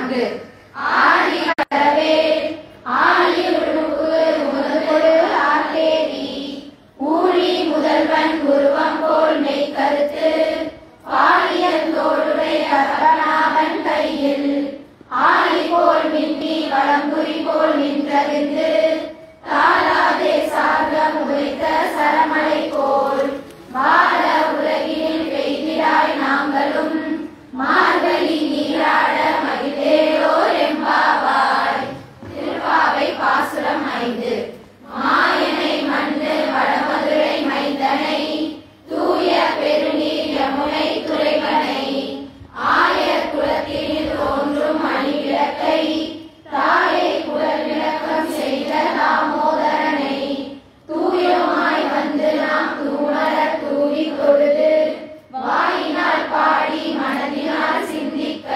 நான்கு ஆடி வரவே ஆழி உழுவு முதல் ஆட்டேரி ஊழி முதல்வன் உருவம் போல் மெய் கருத்து பாலியல் தோளுடைய பரநாமன் கையில் ஆழி போல் மின்னி வளம்புரி போல் நின்றறிந்து தாராதே சார்கம் உரைத்த சரமலை போல் வாழ உலகினில் பெய்திடாய் நாங்களும் மார்கழி நீராட மகிழேரோ எம்பாவாய் திருப்பாவை பாசுரம் ஐந்து மாயனை மண்ணு வடமதுரை மைந்தனை தூய பெருநீர் யமுனை துறைவனை ஆயர் குலத்தில் தோன்றும் மணிவிளக்கை தாயை குடல் விளக்கம் செய்த தாமோதரனை தூயமாய் வந்து நாம் தூமர தூவி தொழுது வாயினால் பாடி மனதினால் சிந்திக்க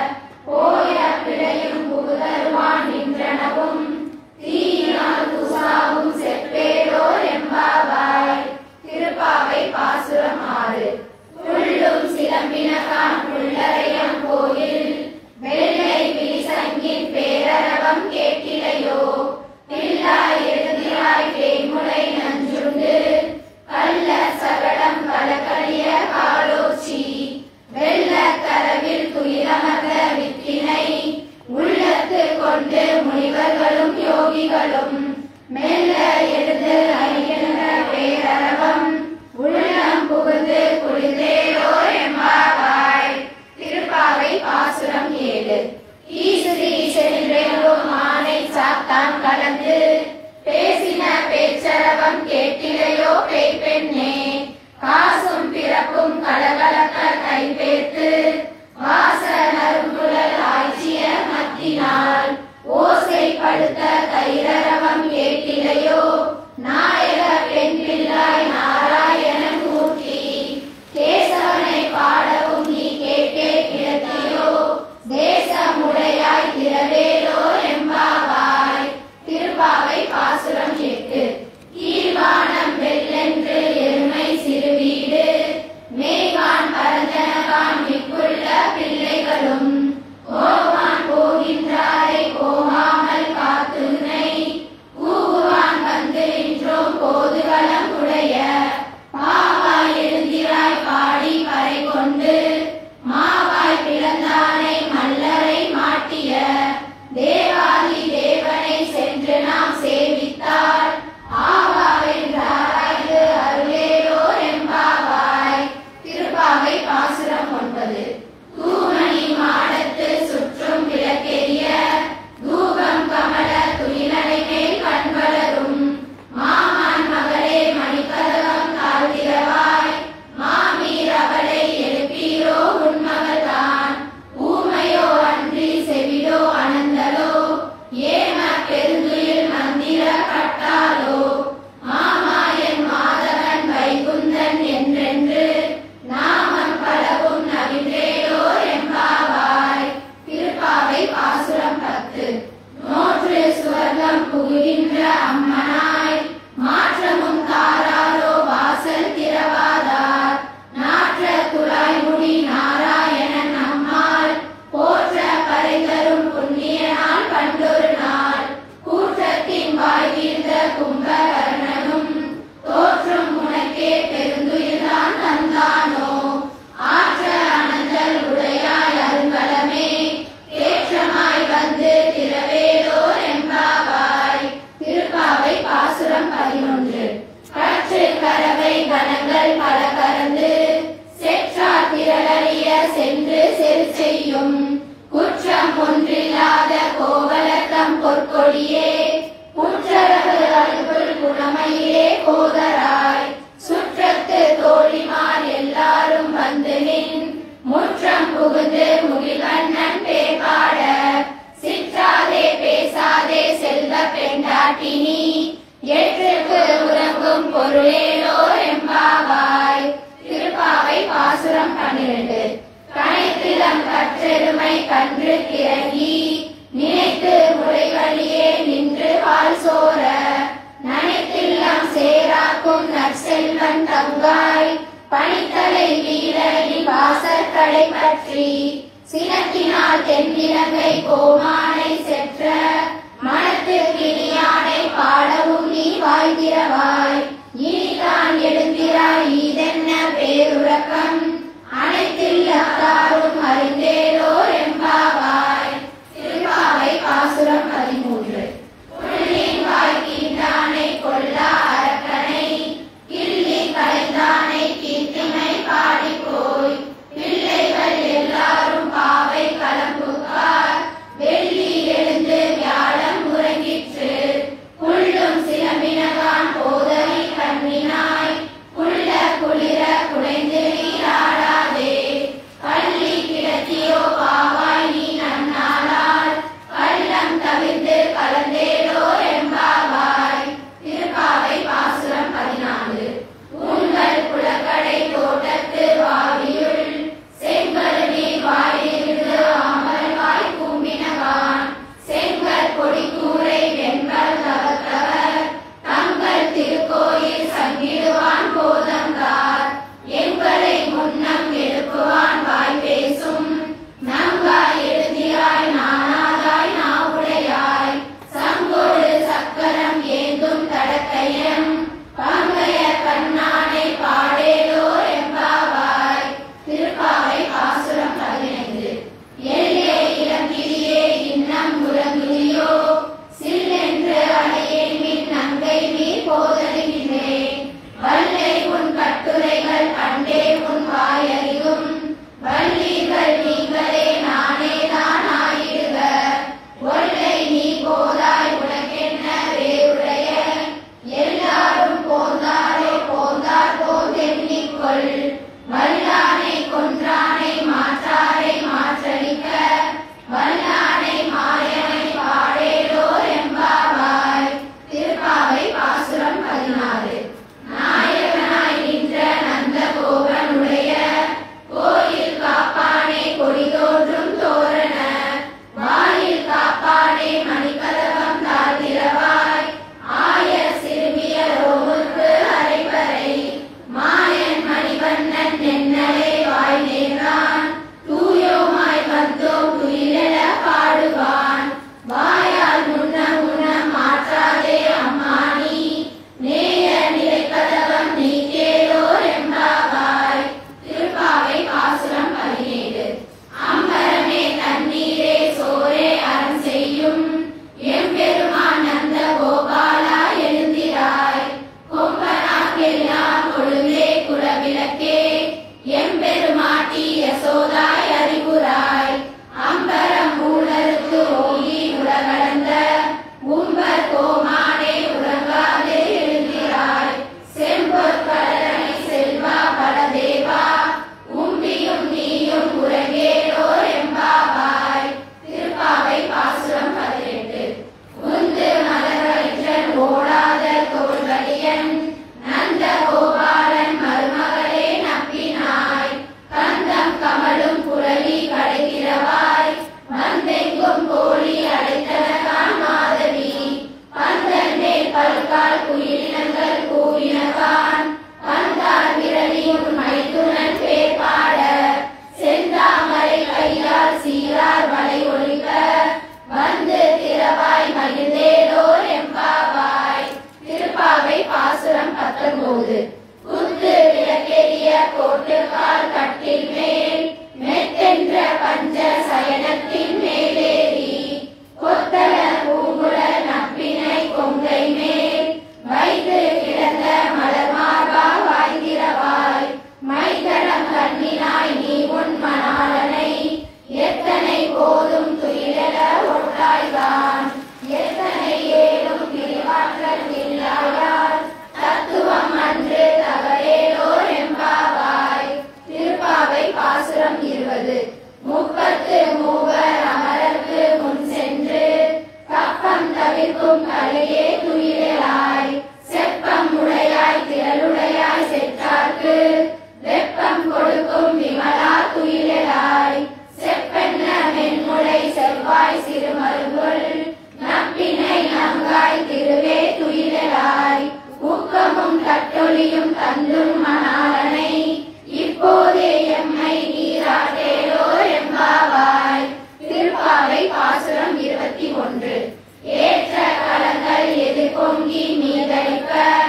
போய பிழையும் புகுதருவான் நின்றனவும் தீயினால் துசாவும் செப்பேரோ எம்பாவாய் திருப்பாவை பாசுரம் ஆறு புள்ளும் சிலம்பினகான் புள்ளரையம் கோயில் வெள்ளை விழிசங்கின் பேரரவம் கேட்டிலையோ பிள்ளாய் எழுதியாய் தேய்முலை நஞ்சுண்டு கள்ள சகடம் கலக்கலிய காலோச்சி வெள்ள கரவில் துயிலமர்ந்த வித்தினை உள்ளத்து கொண்டு முனிவர்களும் யோகிகளும் மெல்ல எழுந்து அறிகின்ற பேரரவம் உள்ளம் புகுந்து குளிர்ந்தேரோ எம்பாவாய் திருப்பாவை பாசுரம் ஏழு ஈஸ்வரி சென்றேரும் மானை சாத்தான் கலந்து பேசின பேச்சரவம் கேட்டிலையோ பேய் பெண்ணே காசும் பிறப்பும் கலகலக்க கைபேர்த்து வாசனருங்குழல் ஆய்ச்சிய மத்தினால் ஓசைப்படுத்த கைரரவம் கேட்டிலையோ நாயக பெண் பிள்ளாய் நாராயணன் மூர்த்தி கேசவனை பாடவும் நீ கேட்டே கிடத்தியோ தேசமுடையாய் திரவேலோ எம்பாவாய் திருப்பாவை பாசுரம் எட்டு கீழ்வானம் வெள்ளென்று எருமை சிறுவீடு மேகான் பரந்தனகான் மிக்குள்ள பிள்ளைகளும் கோவான் போகின்றாரை போகாமல் காத்துனை கூவான் வந்து நின்றோம் போதுகளம் உடைய பாவாய் எழுந்திராய் பாடி பறை கொண்டு மாவாய் பிளந்தானை மல்லரை மாட்டிய தேவாதி தேவனை சென்று நாம் சேவித்தால் ஆவாவென்றாராய்ந்து அருளேரோ எம்பாவாய் திருப்பாவை பாசுரம் ஒன்பது தூமணி மாடத்து சுற்றும் விளக்கெரிய தூபம் கமல துயிலனை மேல் கண்வளரும் மாமன் மகளே மணிக்கதகம் தாழ்த்திரவாய் மாமீர் அவளை எழுப்பீரோ உன்மகள்தான் ஊமையோ அன்றி செவிடோ அனந்தலோ ஏம பெருந்துயில் மந்திர கட்டாலோ மாமாயன் மாதவன் வைகுந்தன் என்றென்று நாமம் பலவும் நவின்றேலோ எம்பாவாய் திருப்பாவை பாசுரம் பத்து நோற்று சுவர்க்கம் புகுகின்ற அம்மனாய் மாற்றமும் தாராரோ வாசல் திறவாதார் நாற்ற குழாய் முடி நாராயணன் அம்மாள் போற்ற பறை தரும் புண்ணிய நாள் பண்டொரு நாள் கூற்றத்தின் வாய் வீழ்ந்த கும்பகர்ணனும் தோற்றும் உனக்கே பெருந்துயில்தான் தந்தானோ ஆற்ற அனந்தல் உடையாய் அருங்கலமே ஏற்றமாய் வந்து திரவேலோ எம்பாவாய் திருப்பாவை பாசுரம் பதினொன்று கற்று கரவை கணங்கள் பல கறந்து செற்றார் திரளறிய சென்று செரு செய்யும் குற்றம் ஒன்றில்லாத கோவலக்கம் பொற்கொடியே குற்றரகு அழுகுள் குணமையிலே கோதராய் சுற்றத்து தோழிமார் எல்லாரும் வந்து நின் முற்றம் புகுந்து முகில்வண்ணன் பேபாட சிற்றாதே பேசாதே செல்வ பெண்டாட்டினி எட்டுக்கு உறங்கும் பொருளேலோ எம்பாவாய் திருப்பாவை பாசுரம் பன்னிரண்டு கனைத்திலம் கற்றெருமை கன்று கிறங்கி நினைத்து முறைவழியே நின்று பால் சோர நனைத்தில்லம் சேராக்கும் நற்செல்வன் தங்காய் பனித்தலை வீரனின் வாசற்களை பற்றி சினத்தினால் தென்னிலங்கை கோமானை செற்ற மனத்து கிளியானை பாடவும் நீ வாய்திரவாய் இனிதான் எழுந்திராய் இதென்ன பேருறக்கம் அனைத்தில்லத்தாரும் அறிந்தேலோர் எம்பாவாய் திருப்பாவை பாசுரம் பதிமூன்று உள்ளின் வாழ்கின்றானை கொல்லா அரக்கனை கிள்ளி கலைந்தானை கீர்த்திமை பாடி போய் பிள்ளைகள் எல்லாரும் பாவை கலம்புக்கார் வெள்ளி எழுந்து வியாழம் உறங்கிற்று புள்ளும் சிலம்பினகான் போதவி கண்ணினாய் புள்ள குளிர குடைந்து நீராடாதே பள்ளி ஏற்ற களங்கள் எதிர்பொங்கி மீதளிப்ப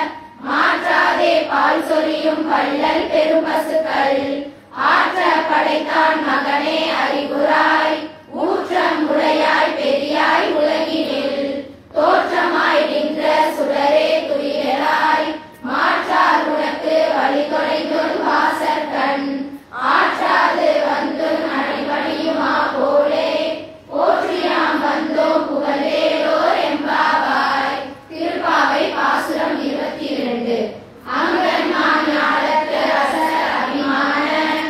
மாற்றாதே பால் சொரியும் பள்ளல் பெரும் பசுக்கள் ஆற்ற படைத்தான் மகனே அறிகுறாய் ஊற்றம் உடையாய் பெரியாய் உலகினில் தோற்றமாய் நின்ற சுடரே துயிலாய் மாற்றார் உனக்கு வழி தொலைந்தும் வாசற்கண் ஆற்றாது வந்தும் அடிபணியுமா போலே போற்றியாம் வந்தோம் புகழேரோர் எம்பாவாய் திருப்பாவை பாசுரம் இருபத்தி இரண்டு அங்கன்மான் ஞாலத்து அசர் அபிமான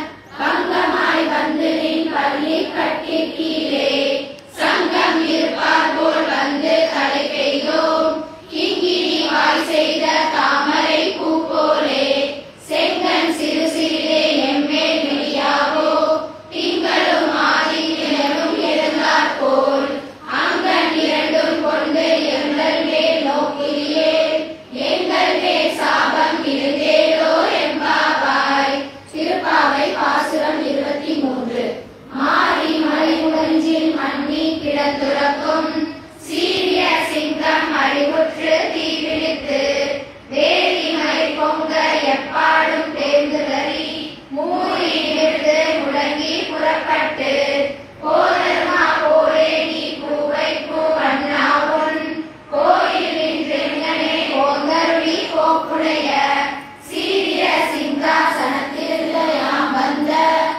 பங்கமாய் வந்து நின் பள்ளி கட்டி கீழே சங்கம் இருப்பார் போல் வந்து தலை பெய்தோம் கிங்கிணி வாய் செய்த தாமரை பூ போலே செங்கன் சிறு சிறிதே எம்மேல் விழியாவோ திங்களும் ஆதி நிலவும் எழுந்தாற் போல் அங்கன் இரண்டும் கொண்டு எங்கள் மேல் நோக்கியே எங்கள் மேல் சாபம் இருந்தேடோ எம்பாவாய் திருப்பாவை பாசுரம் இருபத்தி மூன்று மாறி மலை முகஞ்சில் மண்ணி கிடந்துறக்கும் சீரிய சிங்கம் அடிவுற்று தீவிழித்து வேலி மலை பொங்க எப்பாடும் தேர்ந்துதறி மூடி நிறுத்து முழங்கி புறப்பட்டு போதர்மா போரே நீ பூவை பூவண்ணாவுன் கோயில் நின்றெங்கனே போந்தருளி போக்குடைய சீரிய சிங்காசனத்திலிருந்து யாம் வந்த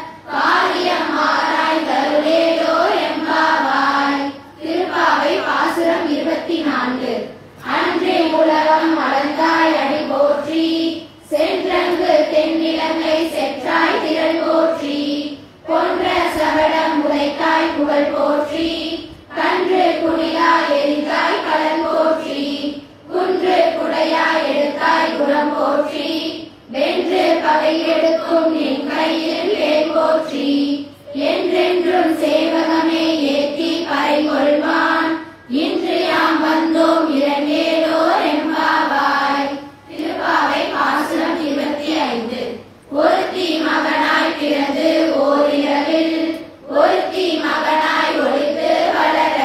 காரியம் மாறாய் தருளேலோ எம்பாவாய் திருப்பாவை பாசுரம் இருபத்தி நான்கு அன்றே உலகம் மலர்ந்தாய் அடி போற்றி சென்றங்கு தென்னிலங்கை செற்றாய் திரள் போற்றி கொன்ற சபடம் உதைத்தாய் புகழ் போற்றி கன்று குடியாய் எரிந்தாய் கலன் போற்றி குன்று குடையாய் எடுத்தாய் குரம் போற்றி வென்று பகை எடுக்கும் நின் கையில் வேல் போற்றி என்றென்றும் சேவகமே ஏத்தி பறை கொள்வான் இன்று யாம் வந்தோம் இரண்டேலோ எம்பாவாய் திருப்பாவை பாசுரம் இருபத்தி ஐந்து ஒருத்தி மகனாய் பிறந்து ஓரிரவில் ஒருத்தி மகனாய் ஒளித்து வளர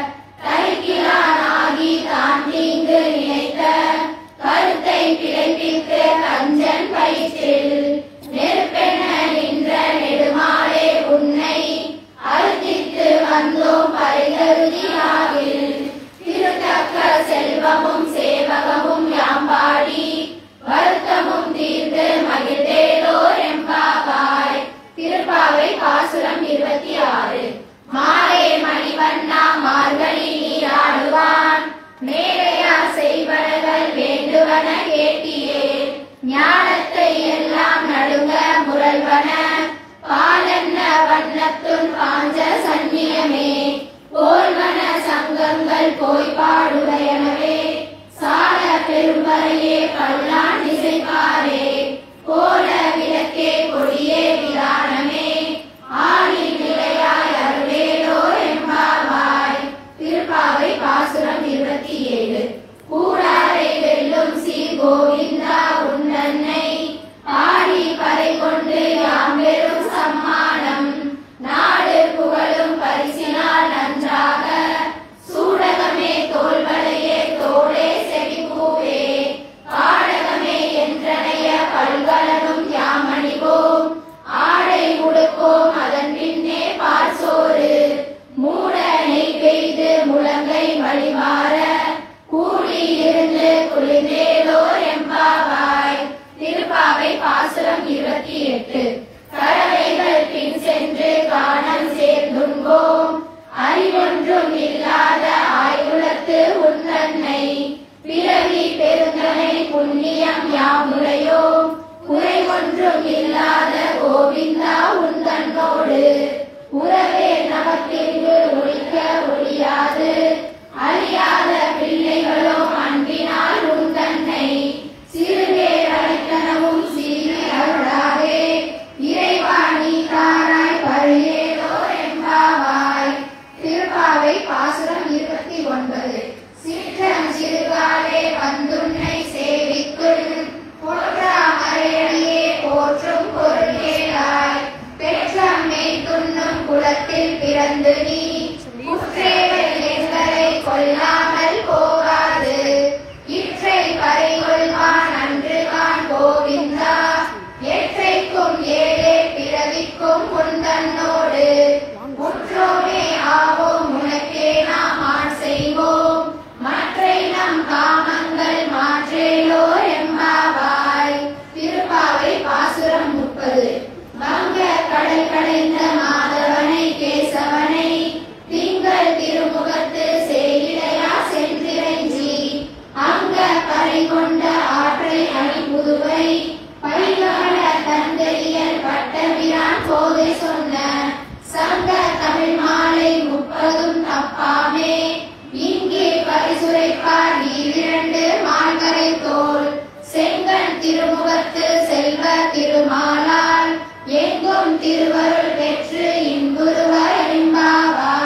கைக்கிலானாகி தான் தீங்கு நினைத்த கருத்தை பிழைப்பித்து கஞ்சன் பயிற்றில் நெருப்பென நின்ற நெடுமாலே உன்னை அறுத்தித்து வந்தோம் பரிதருதியாவில் திருத்தக்க செல்வமும் சேவகமும் யாம்பாடி வருத்தமும் தீர்ந்து மகிழ்ந்தேலோ எம்பாவாய் திருப்பாவை பாசுரம் இருபத்தி ஆறு மாலே மணிவண்ணா மார்கழி நீராடுவான் மேலையார் செய்வனகள் வேண்டுவன கேட்டியே ஞானத்தை எல்லாம் நடுங்க முரல்வன பாலன்ன வண்ணத்துன் பாஞ்ச சந்நியமே போல்வன சங்கங்கள் போய் பாடுடையனவே சால பெரும்பறையே பல்லான் இசைப்பாரே கோல விளக்கே கொடியே விதானமே ஆணி நிலையாய் அருளேலோ எம்பாவாய் திருப்பாவை பாசுரம் இருபத்தி ஏழு கூடாரை வெல்லும் சீ கோவிந்தா உன்னன்னை ஆடி பறை கொண்டு யாம் பெரும் சம்மானம் நாடு புகழும் பரிசினால் நன்றாக சூடகமே தோள்வளையே தோளே செவிப்பூவே பாடகமே என்றனைய பல்கலனும் யாமணிவோம் ஆடை உடுப்போம் அதன் பின்னே பாசோறு மூட நெய் பெய்து முழங்கை வழிமாற கூடி இருந்து குளிர்ந்தேலோ எம்பாவாய் திருப்பாவை பாசுரம் இருபத்தி எட்டு கறவைகள் பின் சென்று காணல் சேர்ந்துண்போம் அறிவொன்றும் இல்லாத ஆய்வுலத்து உன்னன்னை பிறவி பெருந்தனை புண்ணியம் யாமுறையோ குறை ஒன்றும் இல்லாத கோவிந்தா உந்தன்னோடு உறவே நமக்கிற்கு ஒழிக்க ஒழியாது அறியாத பிள்ளைகளோ அன்பினால் உந்தன்னை சிறுவே அழைத்தனவும் சீரி அருளாதே இறைவாணி தாராய் பழியேலோ எம்பாவாய் திருப்பாவை பாசுரம் இருபத்தி ஒன்பது சிற்றம் சிறுகாலே வந்துன்னை சேவிக்கும் போற்றாமரையடியே போற்றும் பொருளேலாய் பெற்றம் மெய்துண்ணும் குலத்தில் பிறந்து நீ குற்றேவல் எங்களை கொல்லா காப்பாமே இங்கே பரிசுரைப்பார் இரண்டு மால்கரை தோல் செங்கன் திருமுகத்து செல்வ திருமாலால் எங்கும் திருவருள் பெற்று இன்புருவர் என்பாவாய்